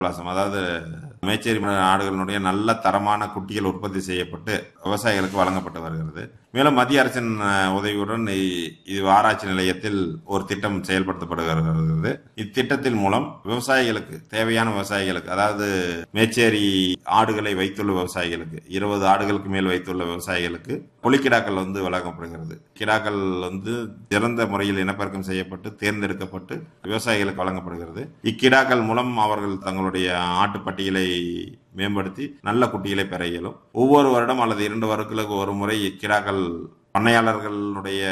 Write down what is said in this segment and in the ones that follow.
விலாசம் அதாவது மேச்சேரி ஆடுகளினுடைய நல்ல தரமான குட்டிகள் உற்பத்தி செய்யப்பட்டு விவசாயிகளுக்கு வழங்கப்பட்டு வருகிறது மேலும் மத்திய அரசின் அஹ், உதவியுடன் இ- இது ஆராய்ச்சி நிலையத்தில் ஒரு திட்டம் செயல்படுத்தப்படுகிறது இத்திட்டத்தின் மூலம் விவசாயிகளுக்கு தேவையான விவசாயிகளுக்கு அதாவது மேச்சேரி ஆடுகளை வைத்துள்ள விவசாயிகளுக்கு இருபது ஆடுகளுக்கு மேல் வைத்துள்ள விவசாயிகளுக்கு புலிக்கிடாக்கள் வந்து வழங்கப்படுகிறது கிடாக்கள் வந்து சிறந்த முறையில் இனப்பெருக்கம் செய்யப்பட்டு தேர்ந்தெடுக்கப்பட்டு விவசாயிகளுக்கு வழங்கப்படுகிறது இக்கிடாக்கள் மூலம் அவர்கள் தங்களுடைய ஆட்டுப்பட்டியலை மேம்படுத்தி நல்ல குட்டிகளை பெற இயலும் ஒவ்வொரு வருடம் அல்லது இரண்டு வருடங்களுக்கு ஒரு முறை கிடாக்கள் பண்ணையாளர்களுடைய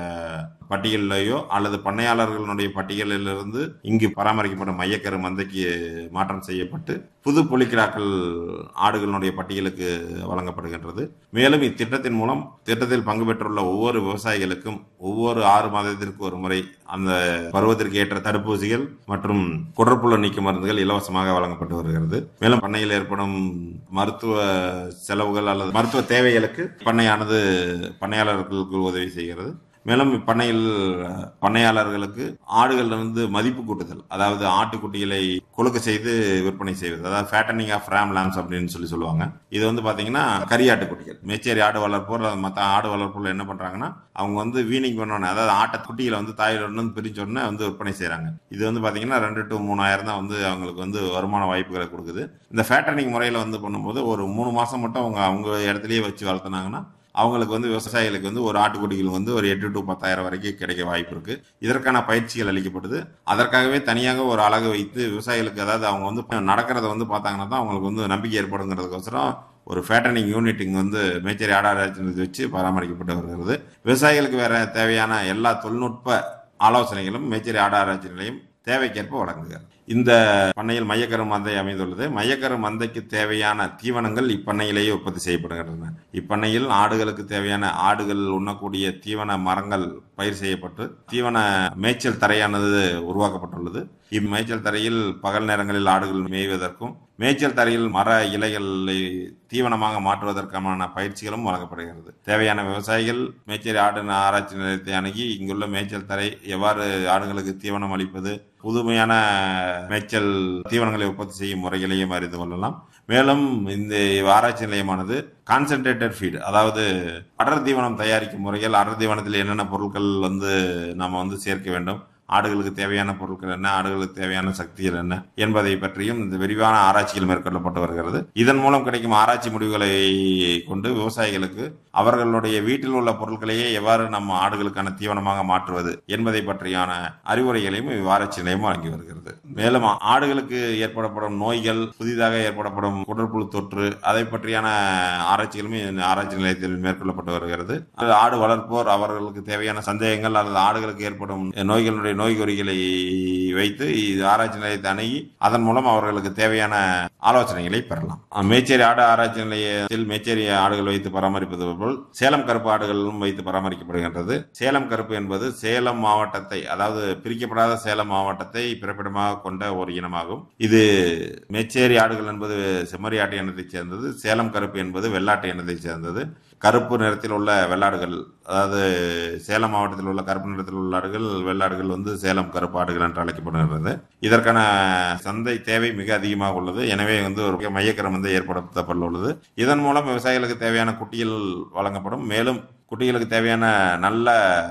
பட்டியலிலேயோ அல்லது பண்ணையாளர்களுடைய பட்டியலிலிருந்து இங்கு பராமரிக்கப்படும் மையக்கரு மந்தைக்கு மாற்றம் செய்யப்பட்டு புது புலிக்கிடாக்கள் ஆடுகளுடைய பட்டியலுக்கு வழங்கப்படுகின்றது மேலும் இத்திட்டத்தின் மூலம் திட்டத்தில் பங்கு பெற்றுள்ள ஒவ்வொரு விவசாயிகளுக்கும் ஒவ்வொரு ஆறு மாதத்திற்கு ஒரு முறை அந்த பருவத்திற்கு ஏற்ற தடுப்பூசிகள் மற்றும் குடற்புழு நீக்கும் மருந்துகள் இலவசமாக வழங்கப்பட்டு வருகிறது மேலும் பண்ணையில் ஏற்படும் மருத்துவ செலவுகள் அல்லது மருத்துவ தேவைகளுக்கு பண்ணையானது பண்ணையாளர்களுக்கு உதவி செய்கிறது மேலும் இப்பண்ணையில் பண்ணையாளர்களுக்கு ஆடுகள் வந்து மதிப்பு கூட்டுதல் அதாவது ஆட்டுக்குட்டிகளை கொழுக்க செய்து விற்பனை செய்வது அதாவது ஃபேட்டனிங் ஆஃப் ரேம் லேம்ஸ் அப்படின்னு சொல்லி சொல்லுவாங்க இது வந்து பாத்தீங்கன்னா கரியாட்டுக்குட்டிகள் மேச்சேரி ஆடு வளர்ப்போர் மற்ற ஆடு வளர்ப்போர் என்ன பண்றாங்கன்னா அவங்க வந்து வீனிங் பண்ணோன்னே அதாவது ஆட்டை குட்டிகளை வந்து தாயிலிருந்து பிரிஞ்ச உடனே வந்து விற்பனை செய்றாங்க இது வந்து பாத்தீங்கன்னா ரெண்டு டு மூணாயிரம் தான் வந்து அவங்களுக்கு வந்து வருமான வாய்ப்புகளை கொடுக்குது இந்த ஃபேட்டனிங் முறையில் வந்து பண்ணும்போது ஒரு மூணு மாசம் மட்டும் அவங்க அவங்க இடத்துலயே வச்சு வளர்த்துனாங்கன்னா அவங்களுக்கு வந்து விவசாயிகளுக்கு வந்து ஒரு ஆட்டுக்குட்டிகள் வந்து ஒரு எட்டு டு பத்தாயிரம் வரைக்கும் கிடைக்க வாய்ப்பு இருக்கு இதற்கான பயிற்சிகள் அளிக்கப்படுது அதற்காகவே தனியாக ஒரு அழகு வைத்து விவசாயிகளுக்கு அதாவது அவங்க வந்து நடக்கிறத வந்து பார்த்தாங்கன்னா தான் அவங்களுக்கு வந்து நம்பிக்கை ஏற்படுங்கிறதுக்கோசரம் ஒரு ஃபேட்டனிங் யூனிட் இங்கே வந்து மேச்சேரி ஆடாராய்ச்சி வச்சு பராமரிக்கப்பட்டு வருகிறது விவசாயிகளுக்கு வேற தேவையான எல்லா தொழில்நுட்ப ஆலோசனைகளும் மேச்சேரி ஆடாராய்ச்சி நிலையம் தேவைக்கேற்ப வழங்குகிறது இந்த பண்ணையில் மையக்கரு மந்தை அமைந்துள்ளது மையக்கரு மந்தைக்கு தேவையான தீவனங்கள் இப்பண்ணையிலேயே உற்பத்தி செய்யப்படுகின்றன இப்பண்ணையில் ஆடுகளுக்கு தேவையான ஆடுகள் உண்ணக்கூடிய தீவன மரங்கள் பயிர் செய்யப்பட்டு தீவன மேய்ச்சல் தரையானது உருவாக்கப்பட்டுள்ளது இம்மேய்ச்சல் தரையில் பகல் நேரங்களில் ஆடுகள் மேய்வதற்கும் மேய்ச்சல் தரையில் மர இலைகளை தீவனமாக மாற்றுவதற்கான பயிற்சிகளும் வழங்கப்படுகிறது தேவையான விவசாயிகள் மேய்ச்சல் ஆடு ஆராய்ச்சி நிலையத்தை அணுகி இங்குள்ள மேய்ச்சல் தரை எவ்வாறு ஆடுகளுக்கு தீவனம் அளிப்பது புதுமையான மேய்ச்சல் தீவனங்களை உற்பத்தி செய்யும் முறைகளையும் அறிந்து கொள்ளலாம் மேலும் இந்த ஆராய்ச்சி நிலையமானது கான்சென்ட்ரேட்டட் ஃபீட் அதாவது அடர் தீவனம் தயாரிக்கும் முறைகள் அடர் தீவனத்தில் என்னென்ன பொருட்கள் வந்து நம்ம வந்து சேர்க்க வேண்டும் ஆடுகளுக்கு தேவையான பொருட்கள் என்ன ஆடுகளுக்கு தேவையான சக்திகள் என்ன என்பதை பற்றியும் இந்த விரிவான ஆராய்ச்சிகள் மேற்கொள்ளப்பட்டு வருகிறது இதன் மூலம் கிடைக்கும் ஆராய்ச்சி முடிவுகளை கொண்டு விவசாயிகளுக்கு அவர்களுடைய வீட்டில் உள்ள பொருட்களையே எவ்வாறு நம்ம ஆடுகளுக்கான தீவனமாக மாற்றுவது என்பதை பற்றியான அறிவுரைகளையும் இவ்வாராய்ச்சி நிலையம் வழங்கி வருகிறது மேலும் ஆடுகளுக்கு ஏற்படப்படும் நோய்கள் புதிதாக ஏற்படப்படும் குடற்புழு தொற்று அதை பற்றியான ஆராய்ச்சிகளும் இந்த ஆராய்ச்சி நிலையத்தில் மேற்கொள்ளப்பட்டு வருகிறது அது ஆடு வளர்ப்போர் அவர்களுக்கு தேவையான சந்தேகங்கள் அல்லது ஆடுகளுக்கு ஏற்படும் நோய்களுடைய நோய் குறிகளை வைத்து இது ஆராய்ச்சி நிலையத்தை அணுகி அதன் மூலம் அவர்களுக்கு தேவையான ஆலோசனைகளை பெறலாம் மேச்சேரி ஆடு ஆராய்ச்சி நிலையத்தில் மேச்சேரி ஆடுகள் வைத்து பராமரிப்பது போல் சேலம் கருப்பு ஆடுகளும் வைத்து பராமரிக்கப்படுகின்றது சேலம் கருப்பு என்பது சேலம் மாவட்டத்தை அதாவது பிரிக்கப்படாத சேலம் மாவட்டத்தை பிறப்பிடமாக கொண்ட ஒரு இனமாகும் இது மேச்சேரி ஆடுகள் என்பது செம்மறி ஆட்டு இனத்தைச் சேர்ந்தது சேலம் கருப்பு என்பது வெள்ளாட்டு இனத்தைச் சேர்ந்தது கருப்பு நிறத்தில் உள்ள வெள்ளாடுகள் அதாவது சேலம் மாவட்டத்தில் உள்ள கருப்பு நிறத்தில் உள்ள ஆடுகள் வெள்ளாடுகள் வந்து சேலம் கருப்பு ஆடுகள் என்று அழைக்கப்படுகிறது இதற்கான சந்தை தேவை மிக அதிகமாக உள்ளது எனவே வந்து ஒரு மையக்கரம் வந்து ஏற்படுத்தப்பட்டுள்ளது இதன் மூலம் விவசாயிகளுக்கு தேவையான குட்டிகள் வழங்கப்படும் மேலும் குட்டிகளுக்கு தேவையான நல்ல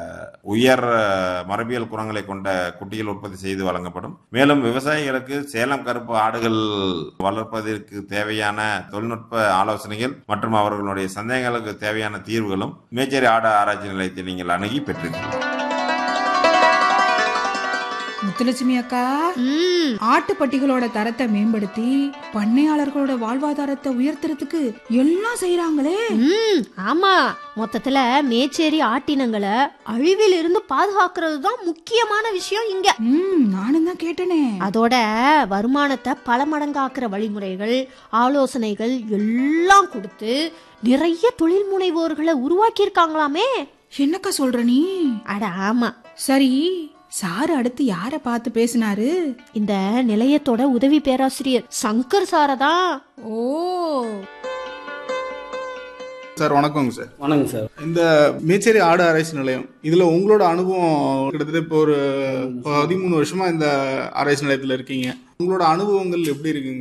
உயர் மரபியல் குணங்களை கொண்ட குட்டிகள் உற்பத்தி செய்து வழங்கப்படும் மேலும் விவசாயிகளுக்கு சேலம் கருப்பு ஆடுகள் வளர்ப்பதற்கு தேவையான தொழில்நுட்ப ஆலோசனைகள் மற்றும் அவர்களுடைய சந்தேகங்களுக்கு தேவையான தீர்வுகளும் மேச்சேரி ஆடு ஆராய்ச்சி நிலையத்தை நீங்கள் அணுகி பெற்றிருக்கிறீர்கள் முத்துலட்சுமி அக்கா ம் ஆட்டுப்பட்டிகளோட தரத்தை மேம்படுத்தி பண்ணையாளர்களோட வாழ்வாதாரத்தை உயர்த்துறதுக்கு எல்லாம் செய்யறாங்களே ம் ஆமா மொத்தத்துல மேச்சேரி ஆட்டினங்களை அழிவில் இருந்து பாதுகாக்கிறது தான் முக்கியமான விஷயம் இங்க ம் நானும் தான் கேட்டனே அதோட வருமானத்தை பல மடங்காக்குற வழிமுறைகள் ஆலோசனைகள் எல்லாம் கொடுத்து நிறைய தொழில் முனைவோர்களை உருவாக்கி இருக்காங்களாமே என்னக்கா சொல்ற நீ அட ஆமா சரி சார் அடுத்து யார பார்த்து பேசினாரு இந்த நிலையத்தோட உதவி பேராசிரியர் சங்கர் சாரதான் ஓ சார் வணக்கங்க சார் வணக்கம் சார் இந்த மேச்சேரி ஆடு ஆராய்ச்சி நிலையம் இதுல உங்களோட அனுபவம் கிட்டத்தட்ட இப்போ ஒரு பதிமூணு வருஷமா இந்த ஆராய்ச்சி நிலையத்துல இருக்கீங்க உங்களோட அனுபவங்கள் எப்படி இருக்குங்க